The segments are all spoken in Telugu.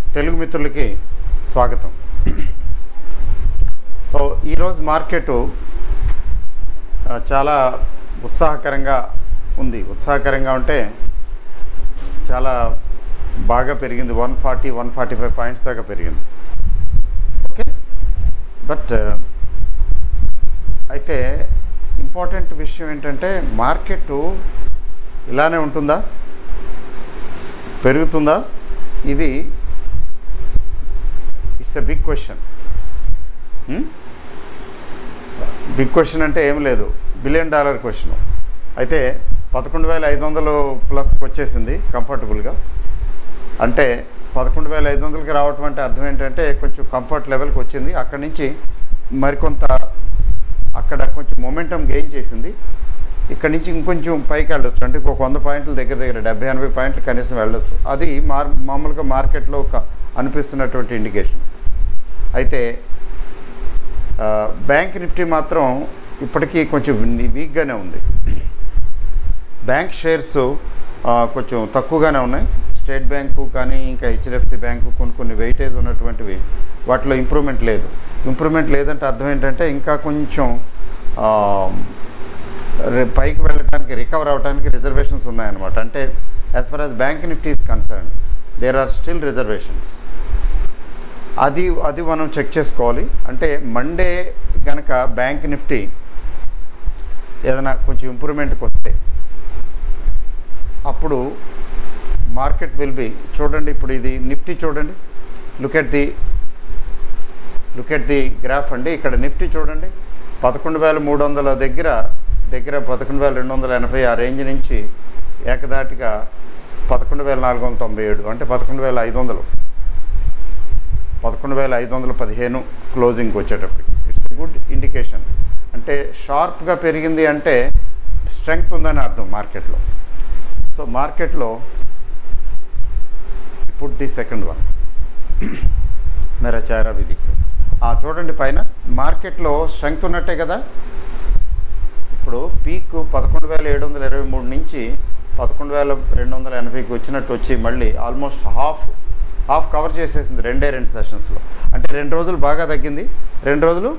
తెలుగు మిత్రులకి స్వాగతం సో ఈరోజు మార్కెట్ ఆ, చాలా ఉత్సాహకరంగా ఉంది ఉత్సాహకరంగా ఉంటే చాలా బాగా పెరిగింది one forty one forty five points దాకా పెరిగింది ఓకే బట్ అయితే ఇంపార్టెంట్ విషయం ఏంటంటే మార్కెట్ ఇలానే ఉంటుందా పెరుగుతుందా ఇది it's a big question big question అంటే ఏం లేదు బిలియన్ డాలర్ క్వశ్చన్ అయితే పదకొండు వేల ఐదు వందలు ప్లస్కి వచ్చేసింది కంఫర్టబుల్గా అంటే పదకొండు వేల ఐదు వందలకి రావటం అంటే అర్థం ఏంటంటే కొంచెం కంఫర్ట్ లెవెల్కి వచ్చింది అక్కడి నుంచి మరికొంత అక్కడ కొంచెం మొమెంటం గెయిన్ చేసింది ఇక్కడ నుంచి ఇంకొంచెం పైకి వెళ్ళొచ్చు అంటే ఒక వంద పాయింట్ల దగ్గర దగ్గర డెబ్బై ఎనభై పాయింట్లు కనీసం వెళ్ళొచ్చు అది మార్ మామూలుగా మార్కెట్లో ఒక అనిపిస్తున్నటువంటి ఇండికేషన్ అయితే ఆ, బ్యాంక్ నిఫ్టీ మాత్రం ఇప్పటికీ కొంచెం వీక్గానే ఉంది బ్యాంక్ షేర్స్ ఆ, కొంచెం తక్కువగానే ఉన్నాయి స్టేట్ బ్యాంకు కానీ ఇంకా హెచ్డిఎఫ్సి బ్యాంకు కొన్ని కొన్ని వెయిటేజ్ ఉన్నటువంటివి వాటిలో ఇంప్రూవ్మెంట్ లేదు ఇంప్రూవ్మెంట్ లేదంటే అర్థం ఏంటంటే ఇంకా కొంచెం ఆ, రే- పైకి వెళ్ళడానికి రికవర్ అవ్వడానికి రిజర్వేషన్స్ ఉన్నాయన్నమాట అంటే as for as bank Nifty is concern there are still reservations అది అది మనం చెక్ చేసుకోవాలి అంటే మండే కనుక బ్యాంక్ నిఫ్టీ ఏదైనా కొంచెం ఇంప్రూవ్మెంట్కి వస్తే అప్పుడు మార్కెట్ విల్ బి చూడండి ఇప్పుడు ఇది నిఫ్టీ చూడండి look at the look at the graph అండి ఇక్కడ నిఫ్టీ చూడండి పదకొండు వేల మూడు వందల దగ్గర దగ్గర పదకొండు వేల రెండు వందల ఎనభై ఆ రేంజ్ నుంచి ఏకదాటిగా పదకొండు వేల నాలుగు వందల తొంభై ఏడు అంటే పదకొండు వేల ఐదు వందలు పదకొండు వేల ఐదు వందల పదిహేను క్లోజింగ్కి వచ్చేటప్పటికి ఇట్స్ ఎ గుడ్ ఇండికేషన్ అంటే షార్ప్గా పెరిగింది అంటే స్ట్రెంగ్త్ ఉందని అర్థం మార్కెట్లో సో మార్కెట్లో ఇప్పుడు ది సెకండ్ వన్ మేరా చారా విధి చూడండి పైన మార్కెట్లో స్ట్రెంగ్త్ ఉన్నట్టే కదా ఇప్పుడు పీక్ పదకొండు వేల ఏడు వందల ఇరవై మూడు నుంచి పదకొండు వేల రెండు వందల ఎనభైకి వచ్చినట్టు వచ్చి మళ్ళీ ఆల్మోస్ట్ హాఫ్ హాఫ్ కవర్ చేసేసింది రెండే రెండు సెషన్స్లో అంటే రెండు రోజులు బాగా తగ్గింది రెండు రోజులు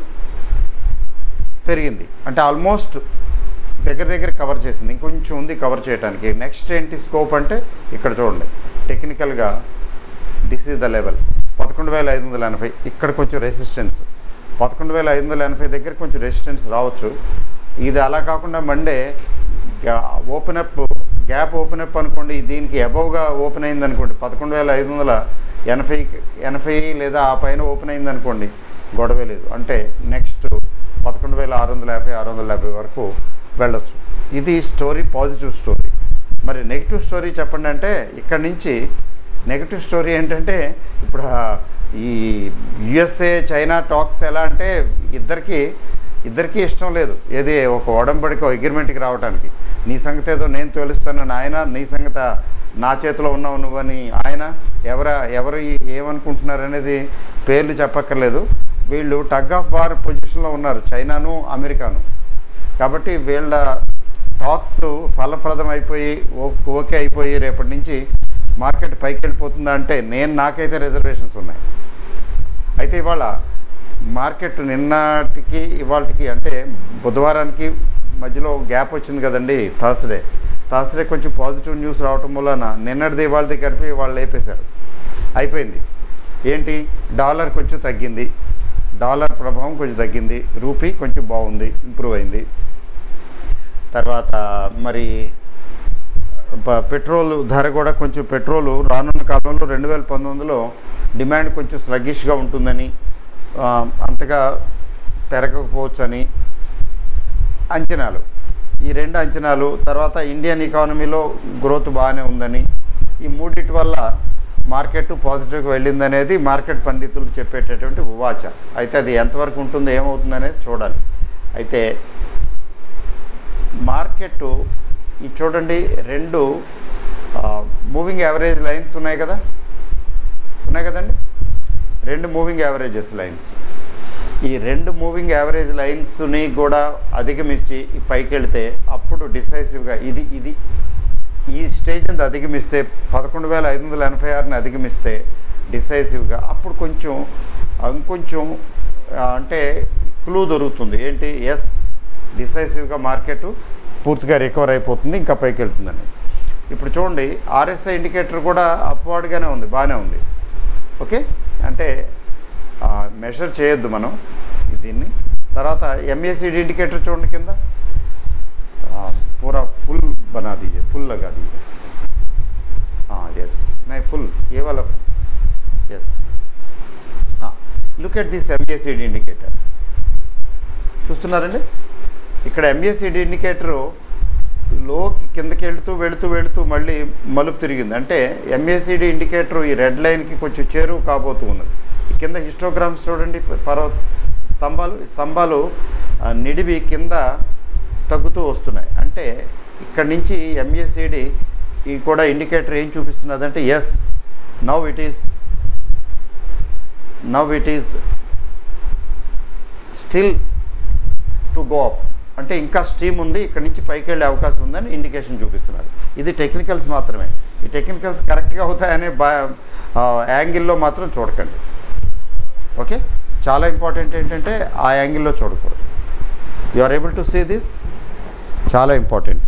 పెరిగింది అంటే ఆల్మోస్ట్ దగ్గర దగ్గర కవర్ చేసింది ఇంకొంచెం ఉంది కవర్ చేయడానికి నెక్స్ట్ ఏంటి స్కోప్ అంటే ఇక్కడ చూడండి టెక్నికల్గా దిస్ ఈజ్ ద లెవెల్ పదకొండు వేల ఐదు వందల ఎనభై ఇక్కడ కొంచెం రెసిస్టెన్స్ పదకొండు వేల ఐదు వందల ఎనభై దగ్గర కొంచెం రెసిస్టెన్స్ రావచ్చు ఇది అలా కాకుండా Monday open up gap open up అనుకోండి దీనికి అబవ్గా ఓపెన్ అయింది అనుకోండి పదకొండు వేల ఐదు వందల ఎనభై ఎనభై లేదా ఆ పైన ఓపెన్ అయింది అనుకోండి గొడవే లేదు అంటే నెక్స్ట్ పదకొండు వేల ఆరు వందల యాభై ఆరు వందల యాభై వరకు వెళ్ళొచ్చు ఇది స్టోరీ పాజిటివ్ స్టోరీ మరి నెగిటివ్ స్టోరీ చెప్పండి అంటే ఇక్కడి నుంచి నెగిటివ్ స్టోరీ ఏంటంటే ఇప్పుడు ఆ ఈ యుఎస్ఏ చైనా టాక్స్ ఎలా అంటే ఇద్దరికి ఇద్దరికీ ఇష్టం లేదు ఏది ఒక ఒడంబడికి ఒక అగ్రిమెంట్కి రావడానికి నీ సంగతి ఏదో నేను తోలుస్తానని ఆయన నీ సంగతి నా చేతిలో ఉన్నావు నువ్వని ఆయన ఎవర ఎవరు ఏమనుకుంటున్నారు అనేది పేర్లు చెప్పక్కర్లేదు వీళ్ళు టగ్ ఆఫ్ వార్ పొజిషన్లో ఉన్నారు చైనాను అమెరికాను కాబట్టి వీళ్ళ టాక్స్ ఫలప్రదం అయిపోయి ఓ- ఓకే అయిపోయి రేపటి నుంచి మార్కెట్ పైకి వెళ్ళిపోతుందా అంటే నేను నాకైతే రిజర్వేషన్స్ ఉన్నాయి అయితే ఇవాళ మార్కెట్ నిన్నటికి ఇవాళకి అంటే బుధవారానికి మధ్యలో గ్యాప్ వచ్చింది కదండి థర్స్డే థర్స్డే కొంచెం పాజిటివ్ న్యూస్ రావటం వలన నిన్నటిది ఇవాళది కలిపి వాళ్ళు లేపేశారు అయిపోయింది ఏంటి డాలర్ కొంచెం తగ్గింది డాలర్ ప్రభావం కొంచెం తగ్గింది రూపీ కొంచెం బాగుంది ఇంప్రూవ్ అయింది తర్వాత మరి ప- పెట్రోల్ ధర కూడా కొంచెం పెట్రోల్ రానున్న కాలంలో రెండు వేల పంతొమ్మిదిలో డిమాండ్ కొంచెం స్లగ్గిష్గా ఉంటుందని ఆ, అంతగా పెరగకపోవచ్చని అంచనాలు ఈ రెండు అంచనాలు తర్వాత ఇండియన్ ఎకానమీలో గ్రోత్ బాగానే ఉందని ఈ మూడిటి వల్ల మార్కెట్ పాజిటివ్గా వెళ్ళిందనేది మార్కెట్ పండితులు చెప్పేటటువంటి ఉవాచ అయితే అది ఎంతవరకు ఉంటుందో ఏమవుతుంది అనేది చూడాలి అయితే మార్కెట్ ఈ చూడండి రెండు మూవింగ్ యావరేజ్ లైన్స్ ఉన్నాయి కదా ఉన్నాయి కదండి రెండు మూవింగ్ యావరేజెస్ లైన్స్ ఈ రెండు మూవింగ్ యావరేజ్ లైన్స్ని కూడా అధిగమించి ఈ పైకి వెళితే అప్పుడు డిసైసివ్గా ఇది ఇది ఈ స్టేజ్ని అధిగమిస్తే పదకొండు వేల ఐదు వందల ఎనభై ఆరుని అధిగమిస్తే డిసైసివ్గా అప్పుడు కొంచెం ఇంకొంచెం ఆ, అంటే క్లూ దొరుకుతుంది ఏంటి ఎస్ డిసైసివ్గా మార్కెట్ పూర్తిగా రికవర్ అయిపోతుంది ఇంకా పైకి వెళ్తుందని ఇప్పుడు చూడండి ఆర్ఎస్ఐ ఇండికేటర్ కూడా అప్వార్డ్గానే ఉంది బాగానే ఉంది ఓకే అంటే మెషర్ చేయొద్దు మనం దీన్ని తర్వాత ఎంఏసిడి ఇండికేటర్ చూడండి కింద आ, पूरा फुल बना दीजिए फुल लगा दीजिए हाँ यस नहीं फुल ये वाला यस हाँ look at this MACD indicator చూస్తున్నారండి ఇక్కడ ఎంఏసిడి ఇండికేటరు లోకి కిందకి వెళుతూ వెళుతూ వెళుతూ మళ్ళీ మలుపు తిరిగింది అంటే ఎంఏసిడి ఇండికేటర్ ఈ రెడ్ లైన్కి కొంచెం చేరువు కాబోతూ ఉన్నది ఈ కింద హిస్టోగ్రామ్స్ చూడండి పర్వత స్తంభాలు ఈ స్తంభాలు ఆ, నిడివి కింద తగ్గుతూ వస్తున్నాయి అంటే ఇక్కడ నుంచి ఎంఏసిడి ఈ కూడా ఇండికేటర్ ఏం చూపిస్తున్నది అంటే as now it is now it is still to go up అంటే ఇంకా స్టీమ్ ఉంది ఇక్కడ నుంచి పైకి వెళ్ళే అవకాశం ఉందని ఇండికేషన్ చూపిస్తున్నారు ఇది టెక్నికల్స్ మాత్రమే ఈ టెక్నికల్స్ కరెక్ట్గా అవుతాయనే బా ఆ, యాంగిల్లో మాత్రం చూడకండి ఓకే చాలా ఇంపార్టెంట్ ఏంటంటే ఆ యాంగిల్లో చూడకూడదు you are able to see this చాలా ఇంపార్టెంట్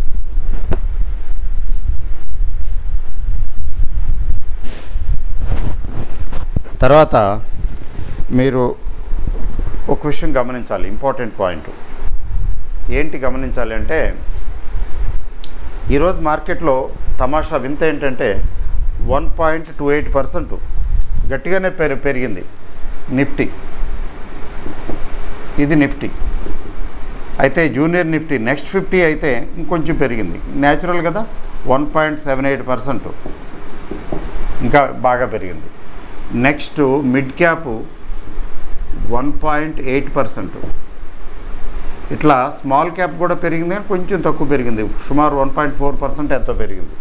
తర్వాత మీరు ఒక విషయం గమనించాలి ఇంపార్టెంట్ పాయింట్ ఏంటి గమనించాలి అంటే ఈరోజు మార్కెట్లో తమాషా వింత ఏంటంటే one point two eight percent గట్టిగానే పెరి పెరిగింది నిఫ్టీ ఇది నిఫ్టీ అయితే జూనియర్ నిఫ్టీ నెక్స్ట్ ఫిఫ్టీ అయితే ఇంకొంచెం పెరిగింది న్యాచురల్ కదా one point seven eight percent ఇంకా బాగా పెరిగింది next mid cap one point eight percent ఇట్లా స్మాల్ క్యాప్ కూడా పెరిగింది కానీ కొంచెం తక్కువ పెరిగింది సుమారు వన్ పాయింట్ ఫోర్ పర్సెంట్ ఎంతో పెరిగింది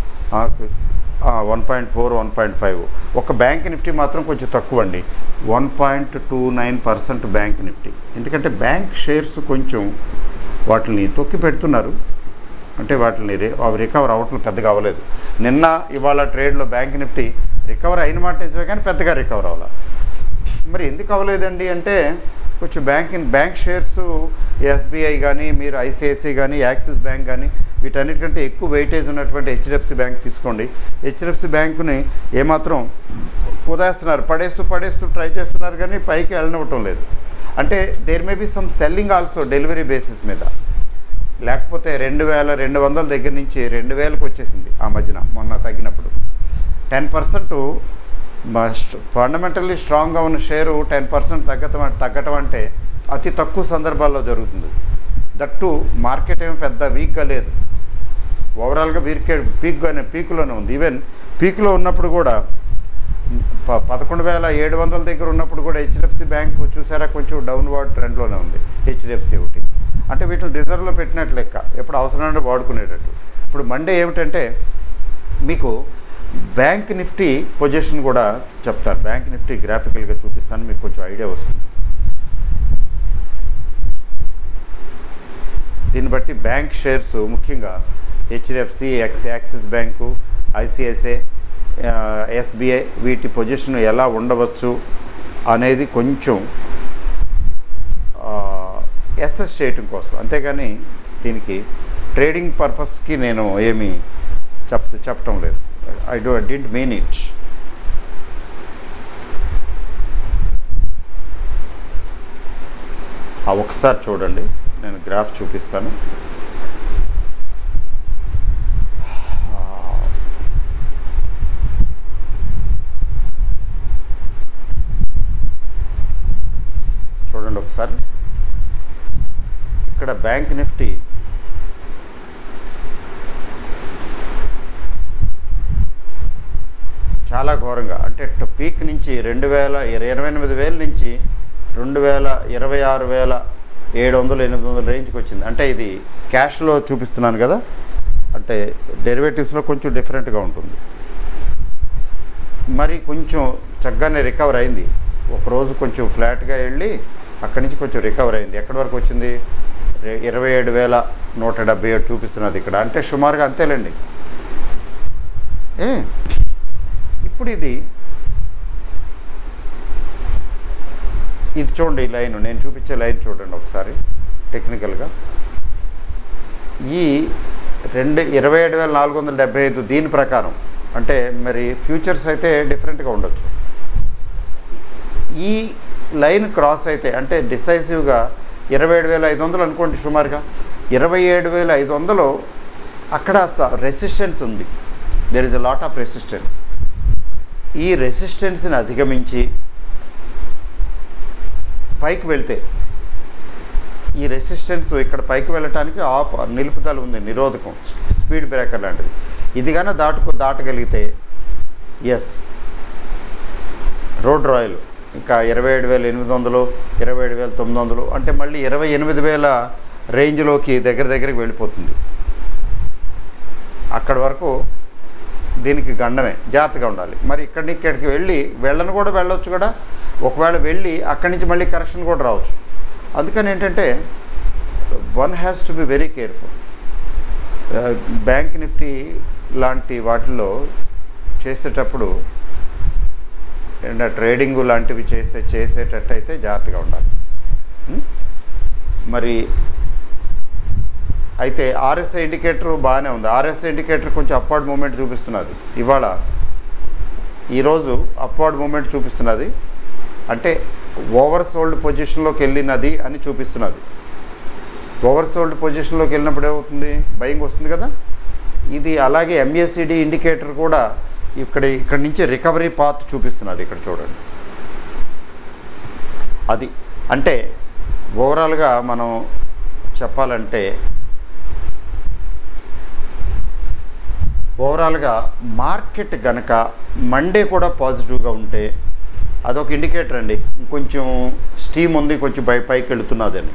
one point four one point five ఒక బ్యాంక్ నిఫ్టీ మాత్రం కొంచెం తక్కువ అండి one point two nine percent bank Nifty ఎందుకంటే బ్యాంక్ షేర్స్ కొంచెం వాటిని తొక్కి పెడుతున్నారు అంటే వాటిని రి- అవి రికవర్ అవ్వటం పెద్దగా అవ్వలేదు నిన్న ఇవాళ ట్రేడ్లో బ్యాంక్ నిఫ్టీ రికవర్ అయిన మాట నిజమే కానీ పెద్దగా రికవర్ అవ్వాలి మరి ఎందుకు అవ్వలేదండి అంటే కొంచెం బ్యాంక్ బ్యాంక్ షేర్స్ ఎస్బీఐ కానీ మీరు ఐసిఐసిఐ కానీ యాక్సిస్ బ్యాంక్ కానీ వీటన్నిటికంటే ఎక్కువ వెయిటేజ్ ఉన్నటువంటి హెచ్డిఎఫ్సి బ్యాంక్ తీసుకోండి హెచ్డిఎఫ్సి బ్యాంకుని ఏమాత్రం కుదేస్తున్నారు పడేస్తూ పడేస్తూ ట్రై చేస్తున్నారు కానీ పైకి వెళ్ళనివ్వటం లేదు అంటే there may be some selling also delivery basis మీద లేకపోతే రెండు వేల రెండు వందల దగ్గర నుంచి రెండు వేలకు వచ్చేసింది ఆ మధ్యన మొన్న తగ్గినప్పుడు టెన్ పర్సెంట్ ఫండమెంటల్లీ స్ట్రాంగ్గా ఉన్న షేరు టెన్ పర్సెంట్ తగ్గటం తగ్గటం అంటే అతి తక్కువ సందర్భాల్లో జరుగుతుంది దట్టు మార్కెట్ ఏమి పెద్ద వీక్గా లేదు ఓవరాల్గా వీరికే పీక్గానే పీక్లోనే ఉంది ఈవెన్ పీక్లో ఉన్నప్పుడు కూడా ప పదకొండు వేల ఏడు వందల దగ్గర ఉన్నప్పుడు కూడా హెచ్డిఎఫ్సి బ్యాంక్ చూసారా కొంచెం డౌన్వర్డ్ ట్రెండ్లోనే ఉంది హెచ్డిఎఫ్సి ఒకటి అంటే వీటిని రిజర్వ్లో పెట్టినట్టు లెక్క ఎప్పుడు అవసరమైనా వాడుకునేటట్టు ఇప్పుడు మండే ఏమిటంటే మీకు బ్యాంక్ నిఫ్టీ పొజిషన్ కూడా చెప్తాను బ్యాంక్ నిఫ్టీ గ్రాఫికల్గా చూపిస్తాను మీకు కొంచెం ఐడియా వస్తుంది దీన్ని బట్టి బ్యాంక్ షేర్స్ ముఖ్యంగా హెచ్డిఎఫ్సి ఎక్స్ యాక్సిస్ బ్యాంకు ఐసిఐసిఐ ఎస్బీఐ వీటి పొజిషన్ ఎలా ఉండవచ్చు అనేది కొంచెం ఎస్ఎస్ చేయటం కోసం అంతేగాని దీనికి ట్రేడింగ్ పర్పస్కి నేను ఏమీ చెప్ చెప్పటం లేదు I do didn't mean it ఆ ఒకసారి చూడండి నేను గ్రాఫ్ చూపిస్తాను చూడండి ఒకసారి ఇక్కడ బ్యాంక్ నిఫ్టీ చాలా ఘోరంగా అంటే ట- పీక్ నుంచి రెండు వేల ఇర- ఇరవై ఎనిమిది వేల నుంచి రెండు వేల ఇరవై ఆరు వేల ఏడు వందలు ఎనిమిది వందల రేంజ్కి వచ్చింది అంటే ఇది క్యాష్లో చూపిస్తున్నాను కదా అంటే డెరివేటివ్స్లో కొంచెం డిఫరెంట్గా ఉంటుంది మరి కొంచెం చక్కగానే రికవర్ అయింది ఒకరోజు కొంచెం ఫ్లాట్గా వెళ్ళి అక్కడి నుంచి కొంచెం రికవర్ అయింది ఎక్కడి వరకు వచ్చింది రె- ఇరవై ఏడు వేల నూట డెబ్బై ఏడు చూపిస్తున్నది ఇక్కడ అంటే సుమారుగా అంతేలేండి ఏ ఇప్పుడు ఇది ఇది చూడండి ఈ లైన్ నేను చూపించే లైన్ చూడండి ఒకసారి టెక్నికల్గా ఈ రెండు ఇరవై ఏడు వేల నాలుగు వందల డెబ్బై ఐదు దీని ప్రకారం అంటే మరి ఫ్యూచర్స్ అయితే డిఫరెంట్గా ఉండొచ్చు ఈ లైన్ క్రాస్ అయితే అంటే డిసైసివ్గా ఇరవై ఏడు వేల ఐదు వందలు అనుకోండి సుమారుగా ఇరవై ఏడు వేల ఐదు వందలు అక్కడ రెసిస్టెన్స్ ఉంది there is a lot of resistance ఈ రెసిస్టెన్స్ని అధిగమించి పైకి వెళ్తే ఈ రెసిస్టెన్స్ ఇక్కడ పైకి వెళ్ళటానికి ఆప్ నిలుపుదల ఉంది నిరోధకం స్పీడ్ బ్రేకర్ లాంటిది ఇది కానీ దాటుకు దాటగలిగితే ఎస్ రోడ్ రాయల్ ఇంకా ఇరవై ఏడు వేల ఎనిమిది వందలు ఇరవై ఏడు వేల తొమ్మిది వందలు అంటే మళ్ళీ ఇరవై ఎనిమిది వేల రేంజ్లోకి దగ్గర దగ్గరికి వెళ్ళిపోతుంది అక్కడి వరకు దీనికి గండమే జాగ్రత్తగా ఉండాలి మరి ఇక్కడి ఇక్కడికి వెళ్ళి వెళ్ళను కూడా వెళ్ళొచ్చు కూడా ఒకవేళ వెళ్ళి అక్కడి నుంచి మళ్ళీ కరెక్షన్ కూడా రావచ్చు అందుకని ఏంటంటే one has to be very careful bank Nifty లాంటి వాటిల్లో చేసేటప్పుడు అండ్ ట్రేడింగ్ లాంటివి చేసే చేసేటట్టయితే జాగ్రత్తగా ఉండాలి ఉం? మరి అయితే ఆర్ఎస్ఐ ఇండికేటర్ బాగానే ఉంది ఆర్ఎస్ఐ ఇండికేటర్ కొంచెం అప్వర్డ్ మూమెంట్ చూపిస్తున్నది ఇవాళ ఈరోజు అప్వర్డ్ మూమెంట్ చూపిస్తున్నది అంటే ఓవర్ సోల్డ్ పొజిషన్లోకి వెళ్ళినది అని చూపిస్తున్నది ఓవర్ సోల్డ్ పొజిషన్లోకి వెళ్ళినప్పుడు ఏమవుతుంది బయింగ్ వస్తుంది కదా ఇది అలాగే ఎంఏసిడి ఇండికేటర్ కూడా ఇక్కడ ఇక్కడ నుంచి రికవరీ పాత్ చూపిస్తున్నది ఇక్కడ చూడండి అది అంటే ఓవరాల్గా మనం చెప్పాలంటే ఓవరాల్గా మార్కెట్ గనక మండే కూడా పాజిటివ్గా ఉంటే అదొక ఇండికేటర్ అండి ఇంకొంచెం స్టీమ్ ఉంది కొంచెం పై పైకి వెళుతున్నదని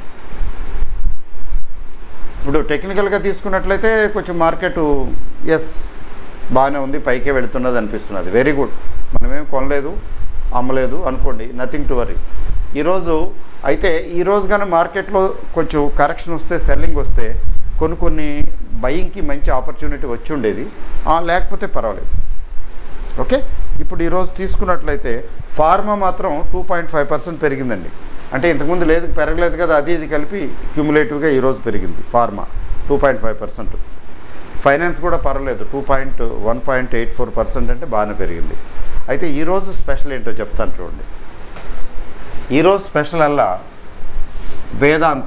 ఇప్పుడు టెక్నికల్గా తీసుకున్నట్లయితే కొంచెం మార్కెట్ ఎస్ బాగానే ఉంది పైకే వెళుతున్నది అనిపిస్తున్నది వెరీ గుడ్ మనమేం కొనలేదు అమ్మలేదు అనుకోండి నథింగ్ టు వరీ ఈరోజు అయితే ఈరోజు కానీ మార్కెట్లో కొంచెం కరెక్షన్ వస్తే సెల్లింగ్ వస్తే కొన్ని కొన్ని బయింగ్కి మంచి ఆపర్చునిటీ వచ్చి ఉండేది ఆ, లేకపోతే పర్వాలేదు ఓకే ఇప్పుడు ఈరోజు తీసుకున్నట్లయితే ఫార్మా మాత్రం టూ పాయింట్ ఫైవ్ పర్సెంట్ పెరిగిందండి అంటే ఇంతకుముందు లేదు పెరగలేదు కదా అది ఇది కలిపి క్యూములేటివ్గా ఈరోజు పెరిగింది pharma two point five percent finance కూడా పర్వాలేదు two point one point eight four percent అంటే బాగానే పెరిగింది అయితే ఈరోజు స్పెషల్ ఏంటో చెప్తాను చూడండి ఈరోజు స్పెషల్ అల్లా Vedanta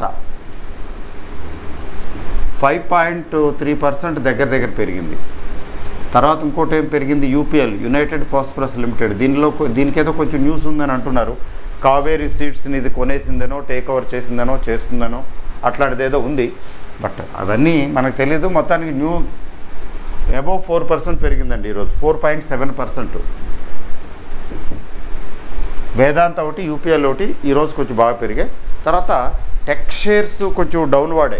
five point three percent దగ్గర దగ్గర పెరిగింది తర్వాత ఇంకోటి ఏం పెరిగింది యూపీఎల్ యునైటెడ్ ఫాస్ఫరస్ లిమిటెడ్ దీనిలో కొ- దీనికేదో కొంచెం న్యూస్ ఉందని అంటున్నారు కావేరీ సీడ్స్ని ఇది కొనేసిందనో టేక్ ఓవర్ చేసిందనో చేస్తుందనో అట్లాంటిది ఏదో ఉంది బట్ అవన్నీ మనకు తెలియదు మొత్తానికి న్యూ అబౌవ్ ఫోర్ పర్సెంట్ పెరిగిందండి ఈరోజు four point seven percent Vedanta ఒకటి యూపీఎల్ ఒకటి ఈరోజు కొంచెం బాగా పెరిగాయి తర్వాత టెక్ షేర్స్ కొంచెం డౌన్ వాడాయి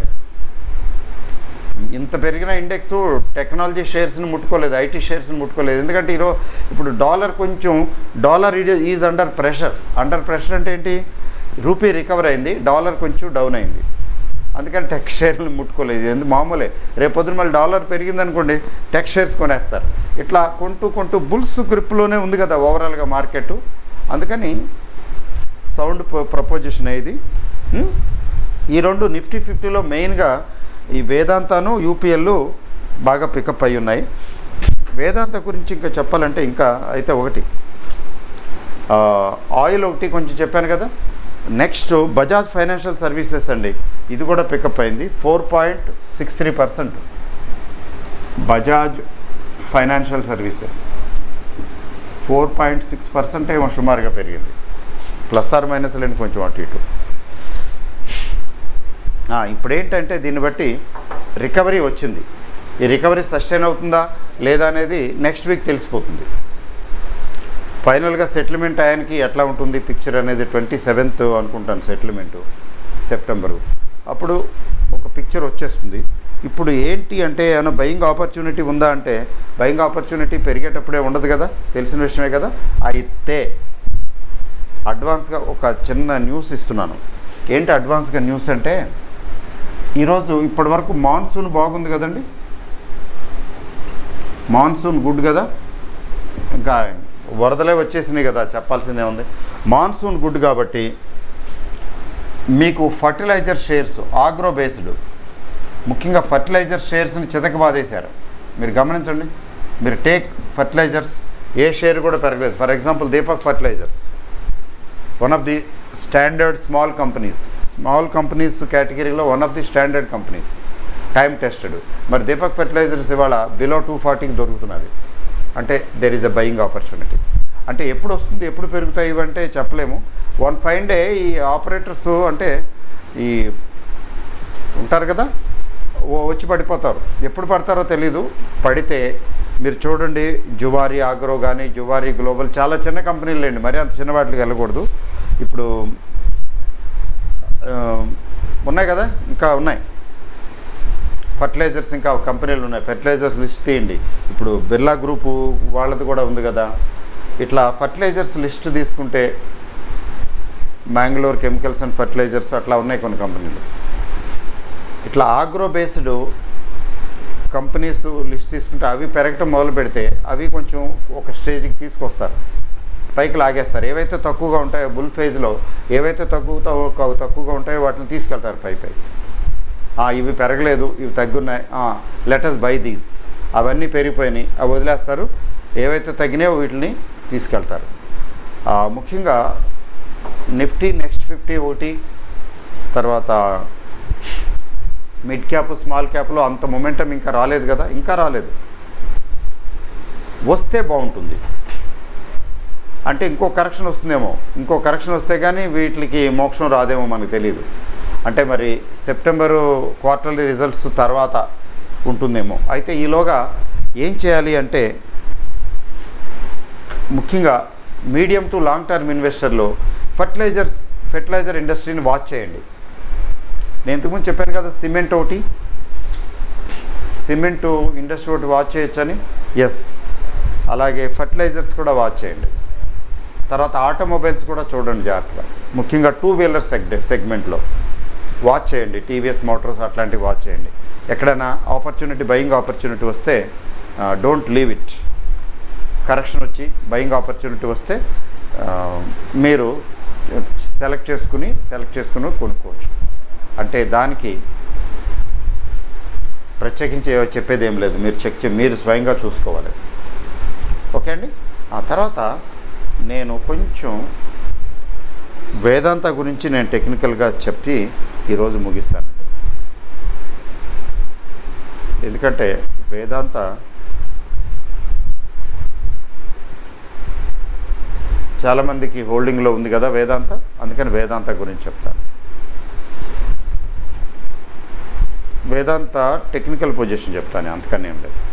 ఇంత పెరిగిన ఇండెక్స్ టెక్నాలజీ షేర్స్ని ముట్టుకోలేదు ఐటీ షేర్స్ని ముట్టుకోలేదు ఎందుకంటే ఈరోజు ఇప్పుడు డాలర్ కొంచెం dollar is under pressure under pressure అంటే ఏంటి రూపీ రికవర్ అయింది డాలర్ కొంచెం డౌన్ అయింది అందుకని టెక్ షేర్లు ముట్టుకోలేదు ఇది ఎందుకు మామూలే రేపు పొద్దున మళ్ళీ డాలర్ పెరిగిందనుకోండి టెక్ షేర్స్ కొనేస్తారు ఇట్లా కొంటూ కొంటూ బుల్స్ గ్రిప్లోనే ఉంది కదా ఓవరాల్గా మార్కెట్ అందుకని సౌండ్ ప్రపోజిషన్ ఇది ఉం? ఈ రెండు నిఫ్టీ ఫిఫ్టీలో మెయిన్గా ఈ వేదాంతాను యూపీఎల్ బాగా పికప్ అయి ఉన్నాయి వేదాంత గురించి ఇంకా చెప్పాలంటే ఇంకా అయితే ఒకటి ఆ, ఆయిల్ ఒకటి కొంచెం చెప్పాను కదా నెక్స్ట్ బజాజ్ ఫైనాన్షియల్ సర్వీసెస్ అండి ఇది కూడా పికప్ అయింది four point six three percent Bajaj financial services four point six percent ఏమో సుమారుగా పెరిగింది ప్లస్ ఆర్ మైనస్ లేని కొంచెం అటు ఇటు ఆ, ఇప్పుడు ఏంటంటే దీన్ని బట్టి రికవరీ వచ్చింది ఈ రికవరీ సస్టైన్ అవుతుందా లేదా అనేది నెక్స్ట్ వీక్ తెలిసిపోతుంది ఫైనల్గా సెటిల్మెంట్ ఆయనకి ఎట్లా ఉంటుంది పిక్చర్ అనేది ట్వంటీ సెవెంత్ అనుకుంటాను సెటిల్మెంటు సెప్టెంబరు అప్పుడు ఒక పిక్చర్ వచ్చేస్తుంది ఇప్పుడు ఏంటి అంటే ఏమైనా బయింగ్ ఆపర్చునిటీ ఉందా అంటే బయింగ్ ఆపర్చునిటీ పెరిగేటప్పుడే ఉండదు కదా తెలిసిన విషయమే కదా అయితే అడ్వాన్స్గా ఒక చిన్న న్యూస్ ఇస్తున్నాను ఏంటి అడ్వాన్స్గా న్యూస్ అంటే ఈరోజు ఇప్పటి వరకు మాన్సూన్ బాగుంది కదండి మాన్సూన్ గుడ్ కదా ఇంకా వరదలే వచ్చేసినాయి కదా చెప్పాల్సిందే ఉంది మాన్సూన్ గుడ్ కాబట్టి మీకు ఫర్టిలైజర్ షేర్స్ ఆగ్రో బేస్డ్ ముఖ్యంగా ఫర్టిలైజర్ షేర్స్ని చితకబాదేశారు మీరు గమనించండి మీరు టేక్ ఫర్టిలైజర్స్ ఏ షేర్ కూడా పెరగలేదు for example Deepak fertilisers one of the standard small companies small companies కేటగిరీలో one of the standard companies time tested మరి దీపక్ ఫెర్టిలైజర్స్ ఇవాళ బిలో టూ ఫార్టీకి దొరుకుతున్నది అంటే there is a buying opportunity అంటే ఎప్పుడు వస్తుంది ఎప్పుడు పెరుగుతాయి ఇవంటే చెప్పలేము వన్ ఫైవ్ డే ఈ ఆపరేటర్స్ అంటే ఈ ఉంటారు కదా ఓ వచ్చి పడిపోతారు ఎప్పుడు పడతారో తెలీదు పడితే మీరు చూడండి జువారీ ఆగ్రో కానీ జువారీ గ్లోబల్ చాలా చిన్న కంపెనీలు లేండి మరి అంత చిన్న వాటికి వెళ్ళకూడదు ఇప్పుడు ఆ, ఉన్నాయి కదా ఇంకా ఉన్నాయి ఫర్టిలైజర్స్ ఇంకా కంపెనీలు ఉన్నాయి ఫర్టిలైజర్స్ లిస్ట్ తీయండి ఇప్పుడు బిర్లా గ్రూపు వాళ్ళది కూడా ఉంది కదా ఇట్లా ఫర్టిలైజర్స్ లిస్ట్ తీసుకుంటే మ్యాంగ్లూర్ కెమికల్స్ అండ్ ఫర్టిలైజర్స్ అట్లా ఉన్నాయి కొన్ని కంపెనీలు ఇట్లా ఆగ్రో బేస్డ్ కంపెనీస్ లిస్ట్ తీసుకుంటే అవి పెరగటం మొదలు పెడితే అవి కొంచెం ఒక స్టేజ్కి తీసుకొస్తారు పైకి లాగేస్తారు ఏవైతే తక్కువగా ఉంటాయో బుల్ ఫేజ్లో ఏవైతే తక్కువ తక్కువగా ఉంటాయో వాటిని తీసుకెళ్తారు పై పై ఆ, ఇవి పెరగలేదు ఇవి తగ్గున్నాయి లెటస్ బై దీస్ అవన్నీ పెరిగిపోయినాయి అవి వదిలేస్తారు ఏవైతే తగ్గినాయో వీటిని తీసుకెళ్తారు ఆ, ముఖ్యంగా నిఫ్టీ నెక్స్ట్ ఫిఫ్టీ ఒకటి తర్వాత మిడ్ క్యాప్ స్మాల్ క్యాప్లో అంత మొమెంటం ఇంకా రాలేదు కదా ఇంకా రాలేదు వస్తే బాగుంటుంది అంటే ఇంకో కరెక్షన్ వస్తుందేమో ఇంకో కరెక్షన్ వస్తే కానీ వీటికి మోక్షం రాదేమో మనకు తెలియదు అంటే మరి సెప్టెంబరు క్వార్టర్లీ రిజల్ట్స్ తర్వాత ఉంటుందేమో అయితే ఈలోగా ఏం చేయాలి అంటే ముఖ్యంగా మీడియం టు లాంగ్ టర్మ్ ఇన్వెస్టర్లు ఫర్టిలైజర్స్ ఫెర్టిలైజర్ ఇండస్ట్రీని వాచ్ చేయండి నేను ఇంతకుముందు చెప్పాను కదా సిమెంట్ ఒకటి సిమెంట్ ఇండస్ట్రీ ఒకటి వాచ్ చేయొచ్చని ఎస్ అలాగే ఫర్టిలైజర్స్ కూడా వాచ్ చేయండి తర్వాత ఆటోమొబైల్స్ కూడా చూడండి జాగ్రత్తగా ముఖ్యంగా టూ వీలర్ సెగ్ సెగ్మెంట్లో వాచ్ చేయండి టీవీఎస్ మోటార్స్ అట్లాంటివి వాచ్ చేయండి ఎక్కడైనా ఆపర్చునిటీ బయింగ్ ఆపర్చునిటీ వస్తే డోంట్ లీవ్ ఇట్ కరెక్షన్ వచ్చి బయింగ్ ఆపర్చునిటీ వస్తే ఆ, మీరు సెలెక్ట్ చేసుకుని సెలెక్ట్ చేసుకుని కొనుక్కోవచ్చు అంటే దానికి ప్రత్యేకించి ఏవో చెప్పేది ఏం లేదు మీరు చెక్ చే మీరు స్వయంగా చూసుకోవాలి ఓకే అండి ఆ తర్వాత నేను కొంచెం వేదాంత గురించి నేను టెక్నికల్గా చెప్పి ఈరోజు ముగిస్తాను ఎందుకంటే వేదాంత చాలామందికి హోల్డింగ్లో ఉంది కదా వేదాంత అందుకని వేదాంత గురించి చెప్తాను వేదాంత టెక్నికల్ పొజిషన్ చెప్తాను అంతకని ఏం లేదు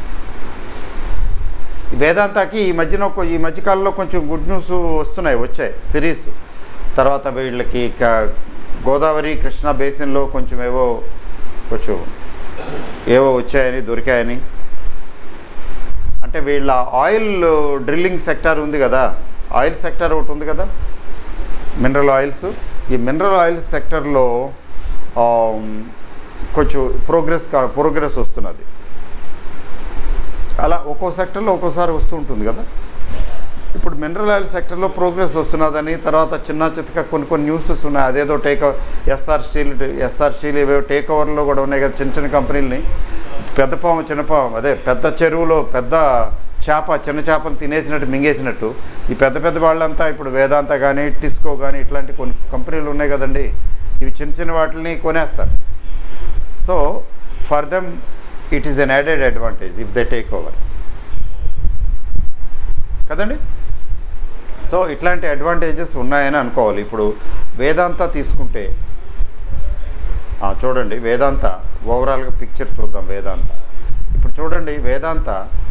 ఈ వేదాంతకి ఈ మధ్యన ఒక- ఈ మధ్యకాలంలో కొంచెం గుడ్ న్యూస్ వస్తున్నాయి వచ్చాయి సిరీస్ తర్వాత వీళ్ళకి క- గోదావరి కృష్ణా బేసిన్లో కొంచెం ఏవో కొంచెం ఏవో వచ్చాయని దొరికాయని అంటే వీళ్ళ ఆయిల్ డ్రిల్లింగ్ సెక్టార్ ఉంది కదా ఆయిల్ సెక్టార్ ఒకటి ఉంది కదా మినరల్ ఆయిల్స్ ఈ మినరల్ ఆయిల్స్ సెక్టర్లో కొంచెం ప్రోగ్రెస్ కా ప్రోగ్రెస్ వస్తున్నది అలా ఒక్కో సెక్టర్లో ఒక్కోసారి వస్తూ ఉంటుంది కదా ఇప్పుడు మినరల్ ఆయిల్ సెక్టర్లో ప్రోగ్రెస్ వస్తున్నదని తర్వాత చిన్న చితక కొన్ని కొన్ని న్యూసెస్ ఉన్నాయి అదేదో take SR steel SR steel ఇవేవో టేక్ ఓవర్లో కూడా ఉన్నాయి కదా చిన్న చిన్న కంపెనీలని పెద్ద పాము చిన్న పాము అదే పెద్ద చెరువులో పెద్ద చేప చిన్న చేపను తినేసినట్టు మింగేసినట్టు ఈ పెద్ద పెద్ద వాళ్ళంతా ఇప్పుడు వేదాంత కానీ టిస్కో కానీ ఇట్లాంటి కొన్ని కంపెనీలు ఉన్నాయి కదండి ఇవి చిన్న చిన్న వాటిని కొనేస్తారు so for them it is an added advantage if they take over కదండి సో ఇట్లాంటి అడ్వాంటేజెస్ ఉన్నాయని అనుకోవాలి ఇప్పుడు వేదాంత తీసుకుంటే ఆ, చూడండి వేదాంత ఓవరాల్గా పిక్చర్ చూద్దాం వేదాంత ఇప్పుడు చూడండి వేదాంత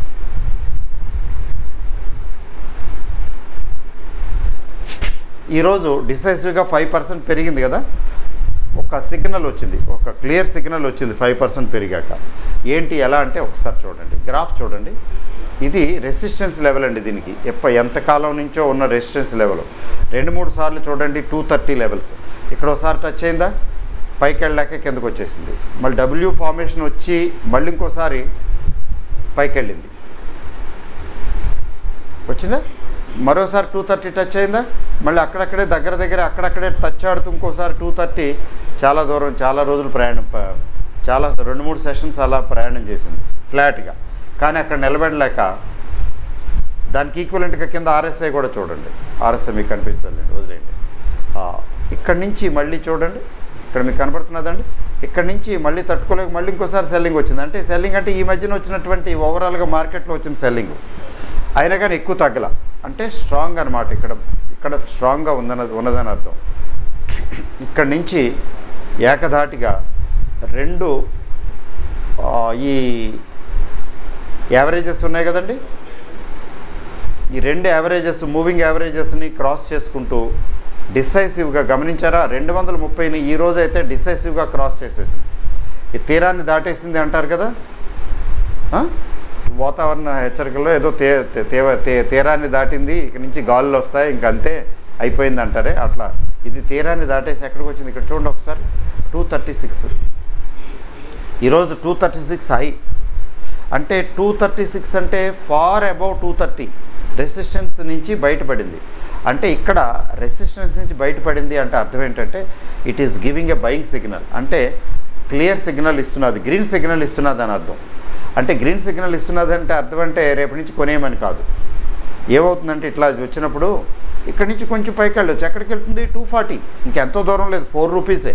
ఈరోజు డిసైసివ్గా ఫైవ్ పర్సెంట్ పెరిగింది కదా ఒక సిగ్నల్ వచ్చింది ఒక క్లియర్ సిగ్నల్ వచ్చింది ఫైవ్ పర్సెంట్ పెరిగాక ఏంటి ఎలా అంటే ఒకసారి చూడండి గ్రాఫ్ చూడండి ఇది రెసిస్టెన్స్ లెవెల్ అండి దీనికి ఎప్ప ఎంతకాలం నుంచో ఉన్న రెసిస్టెన్స్ లెవెల్ రెండు మూడు సార్లు చూడండి టూ థర్టీ లెవెల్స్ ఇక్కడ ఒకసారి టచ్ అయిందా పైకి వెళ్ళాక కిందకు వచ్చేసింది మళ్ళీ డబ్ల్యూ ఫార్మేషన్ వచ్చి మళ్ళీ ఇంకోసారి పైకి వెళ్ళింది వచ్చిందా మరోసారి టూ థర్టీ టచ్ అయిందా మళ్ళీ అక్కడక్కడే దగ్గర దగ్గర అక్కడక్కడే టచ్ ఆడుతూ ఇంకోసారి టూ థర్టీ చాలా దూరం చాలా రోజులు ప్రయాణం ప- చాలా రెండు మూడు సెషన్స్ అలా ప్రయాణం చేసింది ఫ్లాట్గా కానీ అక్కడ నిలబడలేక దానికి ఈక్వలెంట్గా కింద ఆర్ఎస్ఐ కూడా చూడండి ఆర్ఎస్ఐ మీకు కనిపించాలండి వదిలేయండి ఆ, ఇక్కడి నుంచి మళ్ళీ చూడండి ఇక్కడ మీకు కనబడుతున్నదండి ఇక్కడ నుంచి మళ్ళీ తట్టుకోలేక మళ్ళీ ఇంకోసారి సెల్లింగ్ వచ్చింది అంటే సెల్లింగ్ అంటే ఈ మధ్యన వచ్చినటువంటి ఓవరాల్గా మార్కెట్లో వచ్చిన సెల్లింగ్ అయినా కానీ ఎక్కువ తగ్గల అంటే స్ట్రాంగ్ అనమాట ఇక్కడ ఇక్కడ స్ట్రాంగ్గా ఉందన్న ఉన్నదని అర్థం ఇక్కడ నుంచి ఏకధాటిగా రెండు ఆ, ఈ యావరేజెస్ ఉన్నాయి కదండి ఈ రెండు యావరేజెస్ మూవింగ్ యావరేజెస్ని క్రాస్ చేసుకుంటూ డిసైసివ్గా గమనించారా రెండు వందల ముప్పైని ఈ రోజు అయితే డిసైసివ్గా క్రాస్ చేసేసింది ఈ తీరాన్ని దాటేసింది అంటారు కదా ఆ? వాతావరణ హెచ్చరికల్లో ఏదో తే తే- తేవ- తే- తీరాన్ని దాటింది ఇక నుంచి గాలులు వస్తాయి ఇంక అంతే అయిపోయింది అంటారే అట్లా ఇది తీరాన్ని దాటేసి ఎక్కడికి వచ్చింది ఇక్కడ చూడండి ఒకసారి టూ థర్టీ సిక్స్ ఈరోజు టూ థర్టీ సిక్స్ హై అంటే టూ థర్టీ సిక్స్ అంటే far above two thirty resistance నుంచి బయటపడింది అంటే ఇక్కడ రెసిస్టెన్స్ నుంచి బయటపడింది అంటే అర్థం ఏంటంటే it is giving a buying signal అంటే క్లియర్ సిగ్నల్ ఇస్తున్నది గ్రీన్ సిగ్నల్ ఇస్తున్నది అని అర్థం అంటే గ్రీన్ సిగ్నల్ ఇస్తున్నది అంటే అర్థం అంటే రేపటి నుంచి కొనేయమని కాదు ఏమవుతుందంటే ఇట్లా వచ్చినప్పుడు ఇక్కడి నుంచి కొంచెం పైకి వెళ్ళొచ్చు ఎక్కడికి వెళ్తుంది టూ ఫార్టీ ఇంకెంతో దూరం లేదు ఫోర్ రూపీసే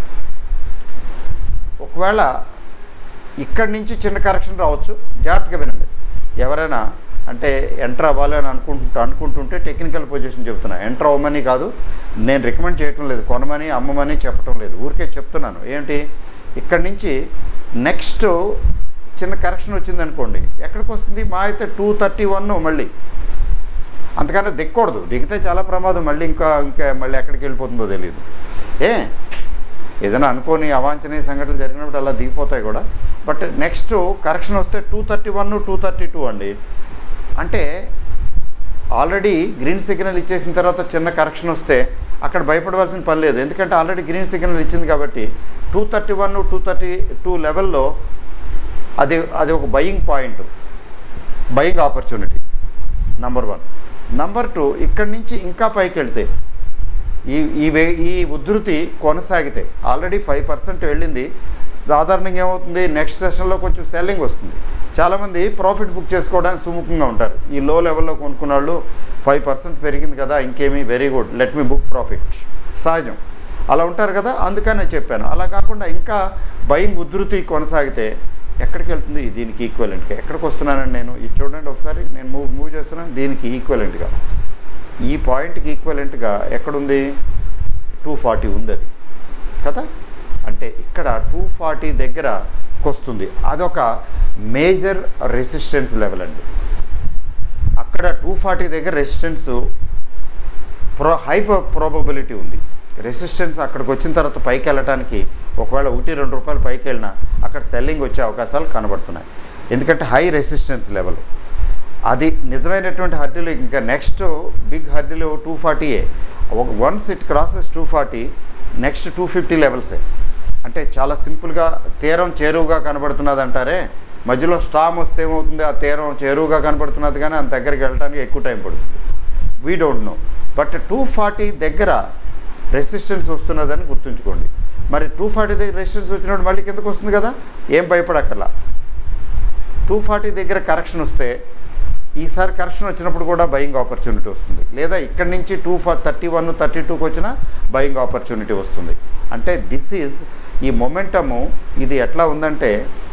ఒకవేళ ఇక్కడి నుంచి చిన్న కరెక్షన్ రావచ్చు జాగ్రత్తగా వినండి ఎవరైనా అంటే ఎంటర్ అవ్వాలి అని అనుకుంటు అనుకుంటుంటే టెక్నికల్ పొజిషన్ చెప్తున్నా ఎంటర్ అవ్వమని కాదు నేను రికమెండ్ చేయటం లేదు కొనమని అమ్మమని చెప్పటం లేదు ఊరికే చెప్తున్నాను ఏంటి ఇక్కడి నుంచి నెక్స్ట్ చిన్న కరెక్షన్ వచ్చింది అనుకోండి ఎక్కడికి వస్తుంది మా అయితే టూ థర్టీ వన్ మళ్ళీ అంతకన్నా దిక్కకూడదు దిగితే చాలా ప్రమాదం మళ్ళీ ఇంకా ఇంకా మళ్ళీ ఎక్కడికి వెళ్ళిపోతుందో తెలియదు ఏ ఏదైనా అనుకోని అవాంఛనీయ సంఘటనలు జరిగినప్పుడు అలా దిగిపోతాయి కూడా బట్ నెక్స్ట్ కరెక్షన్ వస్తే two thirty one two thirty two అండి అంటే ఆల్రెడీ గ్రీన్ సిగ్నల్ ఇచ్చేసిన తర్వాత చిన్న కరెక్షన్ వస్తే అక్కడ భయపడవలసిన పని లేదు ఎందుకంటే ఆల్రెడీ గ్రీన్ సిగ్నల్ ఇచ్చింది కాబట్టి two thirty one two thirty two లెవెల్లో అది అది ఒక buying point buying opportunity number one number two ఇక్కడి నుంచి ఇంకా పైకి వెళ్తే ఈ ఈ వే ఈ ఉధృతి కొనసాగితే ఆల్రెడీ ఫైవ్ పర్సెంట్ వెళ్ళింది సాధారణంగా ఏమవుతుంది నెక్స్ట్ సెషన్లో కొంచెం సెల్లింగ్ వస్తుంది చాలామంది ప్రాఫిట్ బుక్ చేసుకోవడానికి సుముఖంగా ఉంటారు ఈ లో లెవెల్లో కొనుక్కున్న వాళ్ళు ఫైవ్ పర్సెంట్ పెరిగింది కదా ఇంకేమీ very good let me book profit సహజం అలా ఉంటారు కదా అందుకనే చెప్పాను అలా కాకుండా ఇంకా బయింగ్ ఉధృతి కొనసాగితే ఎక్కడికి వెళ్తుంది దీనికి ఈక్వలెంట్గా ఎక్కడికి వస్తున్నానండి నేను ఇది చూడండి ఒకసారి నేను మూవ్ మూవ్ చేస్తున్నాను దీనికి ఈక్వలెంట్గా ఈ పాయింట్కి ఈక్వలెంట్గా ఎక్కడుంది టూ ఫార్టీ ఉంది అది కదా అంటే ఇక్కడ టూ ఫార్టీ దగ్గరకు వస్తుంది అదొక మేజర్ రెసిస్టెన్స్ లెవెల్ అండి అక్కడ టూ ఫార్టీ దగ్గర రెసిస్టెన్స్ ప్రో హైపర్ ప్రాబబిలిటీ ఉంది రెసిస్టెన్స్ అక్కడికి వచ్చిన తర్వాత పైకి వెళ్ళటానికి ఒకవేళ ఒకటి రెండు రూపాయలు పైకి వెళ్ళినా అక్కడ సెల్లింగ్ వచ్చే అవకాశాలు కనబడుతున్నాయి ఎందుకంటే హై రెసిస్టెన్స్ లెవెల్ అది నిజమైనటువంటి హర్డీలు ఇంకా నెక్స్ట్ బిగ్ హర్డీలు టూ ఫార్టీయే ఒక once it crosses two forty next two fifty లెవెల్సే అంటే చాలా సింపుల్గా తీరం చేరువుగా కనబడుతున్నది అంటారే మధ్యలో స్టామ్ వస్తే ఏమవుతుంది ఆ తీరం చేరువుగా కనబడుతున్నది కానీ అంత దగ్గరికి వెళ్ళడానికి ఎక్కువ టైం పడుతుంది we don't know but two forty దగ్గర రెసిస్టెన్స్ వస్తున్నదని గుర్తుంచుకోండి మరి టూ ఫార్టీ దగ్గర రెసిస్టెన్స్ వచ్చినప్పుడు మళ్ళీ కిందకు వస్తుంది కదా ఏం భయపడక్కర్లా టూ ఫార్టీ దగ్గర కరెక్షన్ వస్తే ఈసారి కరెక్షన్ వచ్చినప్పుడు కూడా బయింగ్ ఆపర్చునిటీ వస్తుంది లేదా ఇక్కడి నుంచి two four thirty one thirty టూకి వచ్చినా బయింగ్ ఆపర్చునిటీ వస్తుంది అంటే దిస్ ఈజ్ ఈ మొమెంటము ఇది ఎట్లా ఉందంటే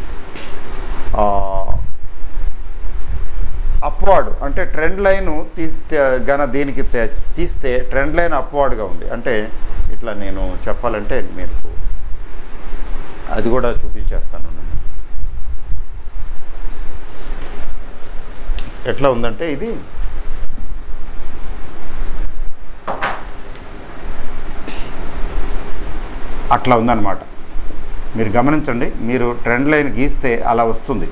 అప్వార్డ్ అంటే ట్రెండ్ లైన్ తీ గన దీనికి తే- తీస్తే ట్రెండ్ లైన్ అప్వార్డ్గా ఉంది అంటే ఇట్లా నేను చెప్పాలంటే మీకు అది కూడా చూపించేస్తాను నేను. ఎట్లా ఉందంటే ఇది అట్లా ఉందన్నమాట మీరు గమనించండి మీరు ట్రెండ్ లైన్ గీస్తే అలా వస్తుంది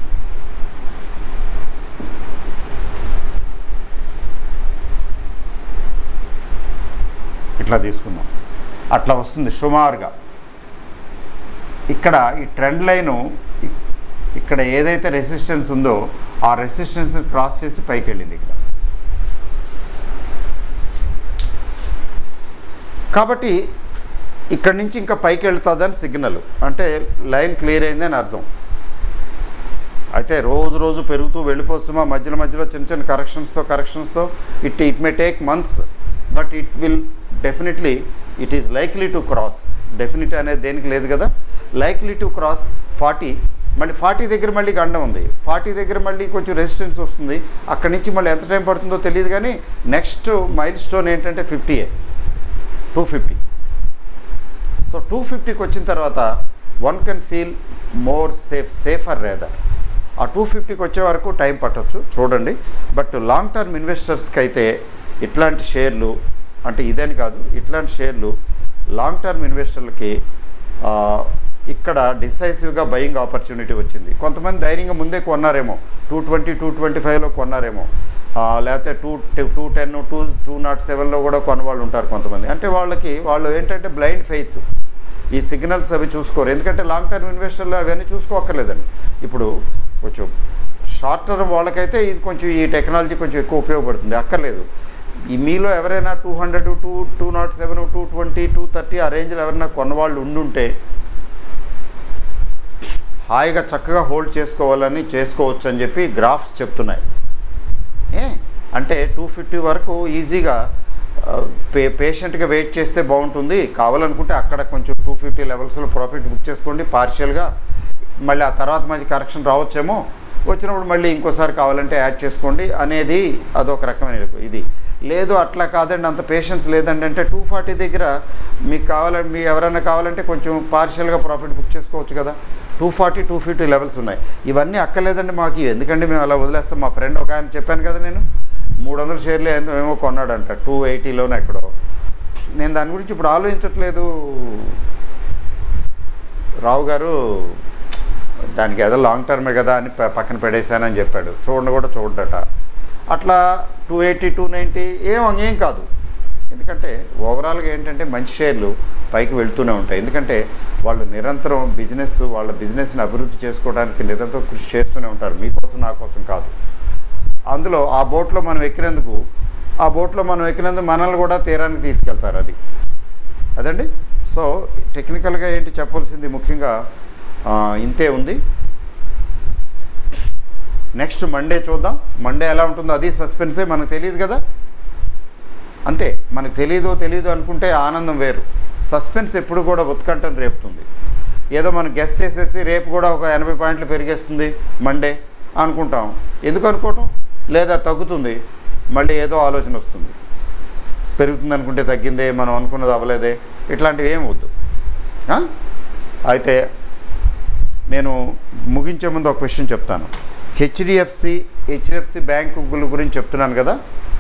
ఇట్లా తీసుకుందాం అట్లా వస్తుంది సుమారుగా ఇక్కడ ఈ ట్రెండ్ లైను ఇ- ఇక్కడ ఏదైతే రెసిస్టెన్స్ ఉందో ఆ రెసిస్టెన్స్ క్రాస్ చేసి పైకి వెళ్ళింది ఇక్కడ కాబట్టి ఇక్కడి నుంచి ఇంకా పైకి వెళ్తుందని సిగ్నల్ అంటే లైన్ క్లియర్ అయిందని అర్థం అయితే రోజు రోజు పెరుగుతూ వెళ్ళిపోతుమా మధ్యలో మధ్యలో చిన్న చిన్న కరెక్షన్స్తో కరెక్షన్స్తో it it may take months but it will definitely it is likely to cross definite అనేది దేనికి లేదు కదా లైక్లీ టు క్రాస్ ఫార్టీ మళ్ళీ ఫార్టీ దగ్గర మళ్ళీ గండం ఉంది ఫార్టీ దగ్గర మళ్ళీ కొంచెం రెసిస్టెన్స్ వస్తుంది అక్కడి నుంచి మళ్ళీ ఎంత టైం పడుతుందో తెలియదు కానీ నెక్స్ట్ మైల్ స్టోన్ ఏంటంటే ఫిఫ్టీయే టూ ఫిఫ్టీ సో టూ ఫిఫ్టీకి వచ్చిన తర్వాత one can feel more safe safer rather ఆ టూ ఫిఫ్టీకి వచ్చే వరకు టైం పట్టొచ్చు చూడండి బట్ లాంగ్ టర్మ్ ఇన్వెస్టర్స్కి అయితే ఇట్లాంటి షేర్లు అంటే ఇదని కాదు ఇట్లాంటి షేర్లు లాంగ్ టర్మ్ ఇన్వెస్టర్లకి ఆ, ఇక్కడ డిసైసివ్గా బయింగ్ ఆపర్చునిటీ వచ్చింది కొంతమంది ధైర్యంగా ముందే కొన్నారేమో టూ ట్వంటీ టూ ట్వంటీ ఫైవ్లో కొన్నారేమో ఆ, లేకపోతే two two ten two two nought సెవెన్లో కూడా కొన్నవాళ్ళు ఉంటారు కొంతమంది అంటే వాళ్ళకి వాళ్ళు ఏంటంటే బ్లైండ్ ఫెయిత్ ఈ సిగ్నల్స్ అవి చూసుకోరు ఎందుకంటే లాంగ్ టర్మ్ ఇన్వెస్టర్లు అవన్నీ చూసుకోక్కర్లేదండి ఇప్పుడు కొంచెం షార్ట్ టర్మ్ వాళ్ళకైతే ఇది కొంచెం ఈ టెక్నాలజీ కొంచెం ఎక్కువ ఉపయోగపడుతుంది అక్కర్లేదు ఈ మీలో ఎవరైనా two hundred two two nought seven two twenty two thirty ఆ రేంజ్లో ఎవరైనా కొన్నవాళ్ళు ఉండుంటే హాయిగా చక్కగా హోల్డ్ చేసుకోవాలని చేసుకోవచ్చు అని చెప్పి గ్రాఫ్స్ చెప్తున్నాయి ఏ అంటే టూ ఫిఫ్టీ వరకు ఈజీగా ఆ, పే పేషెంట్గా వెయిట్ చేస్తే బాగుంటుంది కావాలనుకుంటే అక్కడ కొంచెం టూ ఫిఫ్టీ లెవెల్స్లో ప్రాఫిట్ బుక్ చేసుకోండి పార్షియల్గా మళ్ళీ ఆ తర్వాత మంచి కరెక్షన్ రావచ్చేమో వచ్చినప్పుడు మళ్ళీ ఇంకోసారి కావాలంటే యాడ్ చేసుకోండి అనేది అదొక రకమైన ఇది లేదు అట్లా కాదండి అంత పేషెన్స్ లేదండి అంటే టూ ఫార్టీ దగ్గర మీకు కావాలంటే మీ ఎవరైనా కావాలంటే కొంచెం పార్షియల్గా ప్రాఫిట్ బుక్ చేసుకోవచ్చు కదా two forty two fifty levels ఉన్నాయి ఇవన్నీ అక్కర్లేదండి మాకు ఇవి ఎందుకండి మేము అలా వదిలేస్తాం మా ఫ్రెండ్ ఒక ఆయన చెప్పాను కదా నేను మూడు వందల షేర్లు ఏమో ఏమో కొన్నాడంట టూ ఎయిటీలోనే ఎక్కడో నేను దాని గురించి ఇప్పుడు ఆలోచించట్లేదు రావు గారు దానికి ఏదో లాంగ్ టర్మే కదా అని ప- పక్కన పెడేశానని చెప్పాడు చూడండి కూడా చూడట అట్లా టూ ఎయిటీ టూ నైంటీ ఏం ఏం కాదు ఎందుకంటే ఓవరాల్గా ఏంటంటే మంచి షేర్లు పైకి వెళ్తూనే ఉంటాయి ఎందుకంటే వాళ్ళు నిరంతరం బిజినెస్ వాళ్ళ బిజినెస్ని అభివృద్ధి చేసుకోవడానికి నిరంతరం కృషి చేస్తూనే ఉంటారు మీకోసం నా కోసం కాదు అందులో ఆ బోట్లో మనం ఎక్కినందుకు ఆ బోట్లో మనం ఎక్కినందుకు మనల్ని కూడా తీరానికి తీసుకెళ్తారు అది అదండి సో టెక్నికల్గా ఏంటి చెప్పవలసింది ముఖ్యంగా ఆ, ఇంతే ఉంది నెక్స్ట్ మండే చూద్దాం మండే ఎలా ఉంటుందో అది సస్పెన్సే మనకు తెలియదు కదా అంతే మనకు తెలియదు తెలియదు అనుకుంటే ఆనందం వేరు సస్పెన్స్ ఎప్పుడు కూడా ఉత్కంఠను రేపుతుంది ఏదో మనం గెస్ట్ చేసేసి రేపు కూడా ఒక ఎనభై పాయింట్లు పెరిగేస్తుంది మండే అనుకుంటాం ఎందుకు అనుకోవటం లేదా తగ్గుతుంది మళ్ళీ ఏదో ఆలోచన వస్తుంది పెరుగుతుంది అనుకుంటే తగ్గిందే మనం అనుకున్నది అవ్వలేదే ఇట్లాంటివి ఏం వద్దు ఆ? అయితే నేను ముగించే ముందు ఒక విషయం చెప్తాను హెచ్డిఎఫ్సి హెచ్డిఎఫ్సి బ్యాంకుల గురించి చెప్తున్నాను కదా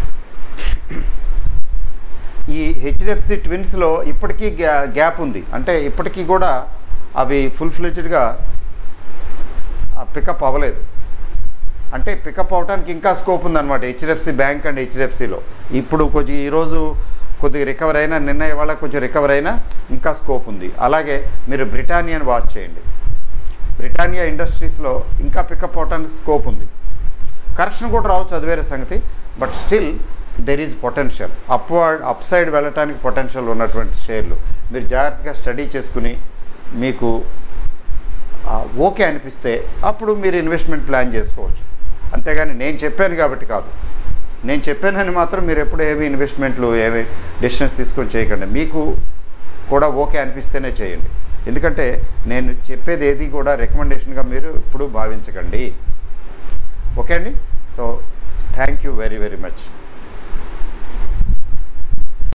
ఈ హెచ్డిఎఫ్సి ట్విన్స్లో ఇప్పటికీ గ్యా గ్యాప్ ఉంది అంటే ఇప్పటికీ కూడా అవి ఫుల్ ఫ్లెడ్జ్డ్గా పికప్ అవ్వలేదు అంటే పికప్ అవడానికి ఇంకా స్కోప్ ఉందన్నమాట హెచ్డిఎఫ్సి బ్యాంక్ అండ్ హెచ్డిఎఫ్సిలో ఇప్పుడు కొంచెం ఈరోజు కొద్దిగా రికవర్ అయినా నిన్న ఇవాళ కొంచెం రికవర్ అయినా ఇంకా స్కోప్ ఉంది అలాగే మీరు బ్రిటానియాని వాచ్ చేయండి బ్రిటానియా ఇండస్ట్రీస్లో ఇంకా పికప్ అవడానికి స్కోప్ ఉంది కరెక్షన్ కూడా రావచ్చు అది వేరే సంగతి but still there is potential upward up side వెళ్ళటానికి పొటెన్షియల్ ఉన్నటువంటి షేర్లు మీరు జాగ్రత్తగా స్టడీ చేసుకుని మీకు ఆ, ఓకే అనిపిస్తే అప్పుడు మీరు ఇన్వెస్ట్మెంట్ ప్లాన్ చేసుకోవచ్చు అంతేగాని నేను చెప్పాను కాబట్టి కాదు నేను చెప్పానని మాత్రం మీరు ఎప్పుడు ఏమి ఇన్వెస్ట్మెంట్లు ఏమి డెసిషన్స్ తీసుకొని చేయకండి మీకు కూడా ఓకే అనిపిస్తేనే చేయండి ఎందుకంటే నేను చెప్పేది ఏది కూడా రికమెండేషన్గా మీరు ఇప్పుడు భావించకండి ఓకే అండి so thank you very very much